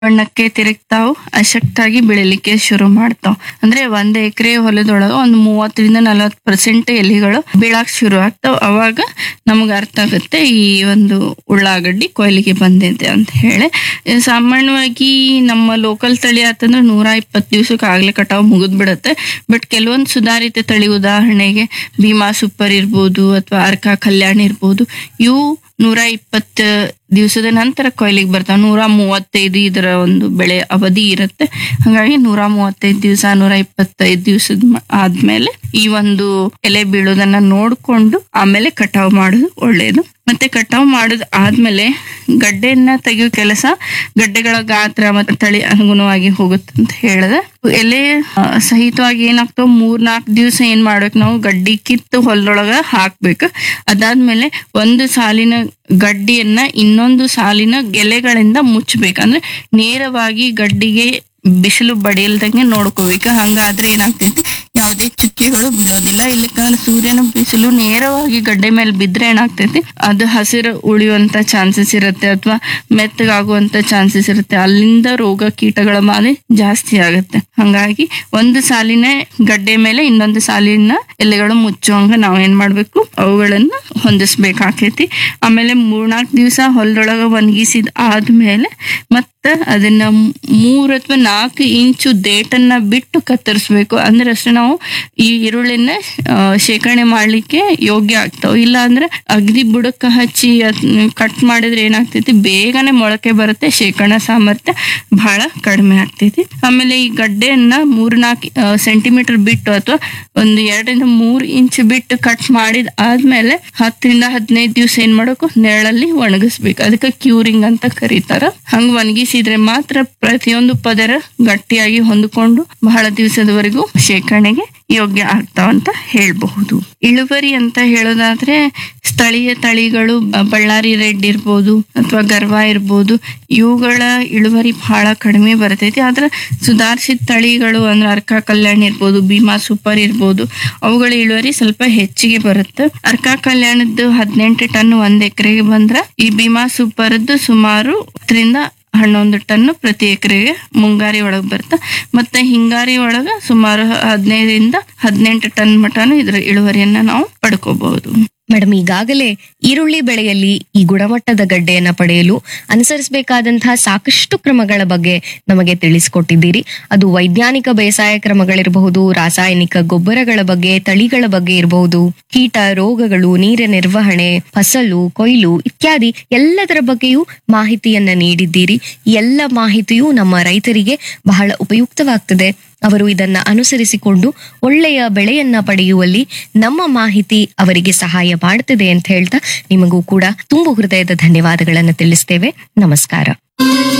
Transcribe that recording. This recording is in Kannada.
ಬಣ್ಣಕ್ಕೆ ತಿರುಗ್ತಾವು ಅಶಕ್ತಾಗಿ ಬೆಳಿಲಿಕ್ಕೆ ಶುರು ಮಾಡ್ತಾವ್ ಅಂದ್ರೆ ಒಂದ್ ಎಕರೆ ಹೊಲದೊಳಗ ಒಂದ್ ಮೂವತ್ತರಿಂದ ನಲವತ್ ಪರ್ಸೆಂಟ್ ಎಲೆಗಳು ಬೀಳಾಕ್ ಶುರು ಆಗ್ತಾವ್ ಅವಾಗ ನಮ್ಗೆ ಅರ್ಥ ಆಗುತ್ತೆ ಈ ಒಂದು ಉಳ್ಳಾಗಡ್ಡಿ ಕೊಯ್ಲಿಗೆ ಬಂದಿದೆ ಅಂತ ಹೇಳಿ ಈ ಸಾಮಾನ್ಯವಾಗಿ ನಮ್ಮ ಲೋಕಲ್ ತಳಿ ಆತಂದ್ರೆ ನೂರ ಇಪ್ಪತ್ತು ದಿವ್ಸಕ್ಕೆ ಆಗ್ಲೇ ಕಟಾವ್ ಮುಗಿದ್ ಬಿಡುತ್ತೆ ಬಟ್ ಕೆಲವೊಂದು ಸುಧಾರಿತ ತಳಿ ಉದಾಹರಣೆಗೆ ಭೀಮಾ ಸೂಪರ್ ಇರ್ಬೋದು ಅಥವಾ ಅರ್ಕಾ ಕಲ್ಯಾಣ ಇರ್ಬೋದು ಇವು ನೂರ ಇಪ್ಪತ್ತು ದಿವಸದ ನಂತರ ಕೊಯ್ಲಿಗೆ ಬರ್ತಾವ ನೂರ ಮೂವತ್ತೈದು ಇದರ ಒಂದು ಬೆಳೆ ಅವಧಿ ಇರುತ್ತೆ ಹಾಗಾಗಿ ನೂರ ಮೂವತ್ತೈದು ದಿವಸ ನೂರ ಇಪ್ಪತ್ತೈದು ದಿವಸದ ಆದ್ಮೇಲೆ ಈ ಒಂದು ಎಲೆ ಬೀಳೋದನ್ನ ನೋಡ್ಕೊಂಡು ಆಮೇಲೆ ಕಟಾವ್ ಮಾಡೋದು ಒಳ್ಳೇದು ಮತ್ತೆ ಕಟಾವ್ ಮಾಡೋದ್ ಆದ್ಮೇಲೆ ಗಡ್ಡೆಯನ್ನ ತೆಗೆಯೋ ಕೆಲಸ ಗಡ್ಡೆಗಳ ಗಾತ್ರ ಮತ್ತೆ ತಳಿ ಅನುಗುಣವಾಗಿ ಹೋಗುತ್ತೆ ಅಂತ ಹೇಳಿದೆ ಎಲೆ ಆ, ಸಹಿತವಾಗಿ ಏನಾಗ್ತಾವ ಮೂರ್ ನಾಲ್ಕು ದಿವಸ ಏನ್ ಮಾಡ್ಬೇಕು ನಾವು ಗಡ್ಡಿ ಕಿತ್ತು ಹೊಲದೊಳಗ ಹಾಕ್ಬೇಕು ಅದಾದ್ಮೇಲೆ ಒಂದು ಸಾಲಿನ ಗಡ್ಡಿಯನ್ನ ಇನ್ನೊಂದು ಸಾಲಿನ ಎಲೆಗಳಿಂದ ಮುಚ್ಚಬೇಕು ಅಂದ್ರೆ ನೇರವಾಗಿ ಗಡ್ಡಿಗೆ ಬಿಸಿಲು ಬಡಿಯಲ್ದಂಗೆ ನೋಡ್ಕೋಬೇಕು ಹಂಗಾದ್ರೆ ಏನಾಗ್ತೈತಿ ಯಾವುದೇ ಚುಕ್ಕೆಗಳು ಬಿಡೋದಿಲ್ಲ ಇಲ್ಲಿಕಂದ್ರೆ ಸೂರ್ಯನ ಬಿಸಿಲು ನೇರವಾಗಿ ಗಡ್ಡೆ ಮೇಲೆ ಬಿದ್ರೆ ಏನಾಗ್ತೈತಿ ಅದು ಹಸಿರು ಉಳಿಯುವಂತ ಚಾನ್ಸಸ್ ಇರುತ್ತೆ ಅಥವಾ ಮೆತ್ತಗಾಗುವಂತ ಚಾನ್ಸಸ್ ಇರುತ್ತೆ ಅಲ್ಲಿಂದ ರೋಗ ಕೀಟಗಳ ಬಾಧೆ ಜಾಸ್ತಿ ಆಗುತ್ತೆ ಹಂಗಾಗಿ ಒಂದು ಸಾಲಿನ ಗಡ್ಡೆ ಮೇಲೆ ಇನ್ನೊಂದು ಸಾಲಿನ ಎಲೆಗಳು ಮುಚ್ಚುವಂಗ ನಾವ್ ಏನ್ ಮಾಡ್ಬೇಕು ಅವುಗಳನ್ನ ಹೊಂದಿಸ್ಬೇಕಾಕೈತಿ ಆಮೇಲೆ ಮೂರ್ನಾಲ್ಕು ದಿವಸ ಹೊಲದೊಳಗ ಒಣಗಿಸಿದ ಆದ್ಮೇಲೆ ಮತ್ತ ಅದನ್ನ ಮೂರ್ ಅಥವಾ ನಾಲ್ಕು ಇಂಚು ದೇಟನ್ನ ಬಿಟ್ಟು ಕತ್ತರಿಸ್ಬೇಕು ಅಂದ್ರೆ ಅಷ್ಟೇ ನಾವು ಈ ಈರುಳ್ಳಿನ ಆ, ಶೇಖರಣೆ ಮಾಡ್ಲಿಕ್ಕೆ ಯೋಗ್ಯ ಆಗ್ತಾವ ಇಲ್ಲ ಅಂದ್ರೆ ಅಗ್ದಿ ಬುಡಕ್ಕ ಹಚ್ಚಿ ಕಟ್ ಮಾಡಿದ್ರೆ ಏನಾಗ್ತೈತಿ ಬೇಗನೆ ಮೊಳಕೆ ಬರುತ್ತೆ ಶೇಖರಣಾ ಸಾಮರ್ಥ್ಯ ಬಹಳ ಕಡಿಮೆ ಆಗ್ತೈತಿ ಆಮೇಲೆ ಈ ಗಡ್ಡೆಯನ್ನ ಮೂರ್ ನಾಲ್ಕು ಸೆಂಟಿಮೀಟರ್ ಬಿಟ್ಟು ಅಥವಾ ಒಂದು ಎರಡರಿಂದ ಮೂರ್ ಇಂಚ್ ಬಿಟ್ಟು ಕಟ್ ಮಾಡಿದ ಆದ್ಮೇಲೆ ಹತ್ತರಿಂದ ಹದಿನೈದು ದಿವಸ ಏನ್ ಮಾಡಬೇಕು ನೆರಳಲ್ಲಿ ಒಣಗಿಸ್ಬೇಕು ಅದಕ್ಕೆ ಕ್ಯೂರಿಂಗ್ ಅಂತ ಕರೀತಾರ ಹಂಗ ಒಣಗಿಸಿದ್ರೆ ಮಾತ್ರ ಪ್ರತಿಯೊಂದು ಪದರ ಗಟ್ಟಿಯಾಗಿ ಹೊಂದಿಕೊಂಡು ಬಹಳ ದಿವಸದವರೆಗೂ ಶೇಖರಣೆಗೆ ಯೋಗ್ಯ ಆಗ್ತಾವಂತ ಹೇಳ್ಬಹುದು ಇಳುವರಿ ಅಂತ ಹೇಳೋದಾದ್ರೆ ಸ್ಥಳೀಯ ತಳಿಗಳು ಬ- ಬಳ್ಳಾರಿ ರೆಡ್ ಇರ್ಬೋದು ಅಥವಾ ಗರ್ವ ಇರ್ಬೋದು ಇವುಗಳ ಇಳುವರಿ ಬಹಳ ಕಡಿಮೆ ಬರ್ತೈತಿ ಆದ್ರೆ ಸುಧಾರಿಸಿದ ತಳಿಗಳು ಅಂದ್ರೆ ಅರ್ಕಾ ಕಲ್ಯಾಣ ಇರ್ಬೋದು ಭೀಮಾ ಸೂಪರ್ ಇರ್ಬೋದು ಅವುಗಳ ಇಳುವರಿ ಸ್ವಲ್ಪ ಹೆಚ್ಚಿಗೆ ಬರುತ್ತೆ ಅರ್ಕಾ ಕಲ್ಯಾಣದ್ದು ಹದಿನೆಂಟು ಟನ್ ಒಂದ್ ಎಕರೆಗೆ ಬಂದ್ರ ಈ ಭೀಮಾ ಸೂಪರ್ದು ಸುಮಾರು ಹತ್ತರಿಂದ ಹನ್ನೊಂದು ಟನ್ ಪ್ರತಿ ಎಕರೆಗೆ ಮುಂಗಾರಿ ಒಳಗ್ ಬರ್ತ ಮತ್ತೆ ಹಿಂಗಾರಿ ಒಳಗ ಸುಮಾರು ಹದಿನೈದರಿಂದ ಹದಿನೆಂಟು ಟನ್ ಮಟನು ಇದ್ರ ಇಳುವರಿಯನ್ನ ನಾವು ಪಡ್ಕೋಬಹುದು ಮೇಡಮ್ ಈಗಾಗಲೇ ಈರುಳ್ಳಿ ಬೆಳೆಯಲ್ಲಿ ಈ ಗುಣಮಟ್ಟದ ಗಡ್ಡೆಯನ್ನ ಪಡೆಯಲು ಅನುಸರಿಸಬೇಕಾದಂತಹ ಸಾಕಷ್ಟು ಕ್ರಮಗಳ ಬಗ್ಗೆ ನಮಗೆ ತಿಳಿಸಿಕೊಟ್ಟಿದ್ದೀರಿ ಅದು ವೈಜ್ಞಾನಿಕ ಬೇಸಾಯ ಕ್ರಮಗಳಿರಬಹುದು ರಾಸಾಯನಿಕ ಗೊಬ್ಬರಗಳ ಬಗ್ಗೆ ತಳಿಗಳ ಬಗ್ಗೆ ಇರಬಹುದು ಕೀಟ ರೋಗಗಳು ನೀರಿನ ನಿರ್ವಹಣೆ ಫಸಲು ಕೊಯ್ಲು ಇತ್ಯಾದಿ ಎಲ್ಲದರ ಬಗ್ಗೆಯೂ ಮಾಹಿತಿಯನ್ನ ನೀಡಿದ್ದೀರಿ ಈ ಎಲ್ಲ ಮಾಹಿತಿಯು ನಮ್ಮ ರೈತರಿಗೆ ಬಹಳ ಉಪಯುಕ್ತವಾಗ್ತದೆ ಅವರು ಇದನ್ನ ಅನುಸರಿಸಿಕೊಂಡು ಒಳ್ಳೆಯ ಬೆಳೆಯನ್ನ ಪಡೆಯುವಲ್ಲಿ ನಮ್ಮ ಮಾಹಿತಿ ಅವರಿಗೆ ಸಹಾಯ ಮಾಡುತ್ತದೆ ಅಂತ ಹೇಳ್ತಾ ನಿಮಗೂ ಕೂಡ ತುಂಬು ಹೃದಯದ ಧನ್ಯವಾದಗಳನ್ನು ತಿಳಿಸ್ತೇವೆ ನಮಸ್ಕಾರ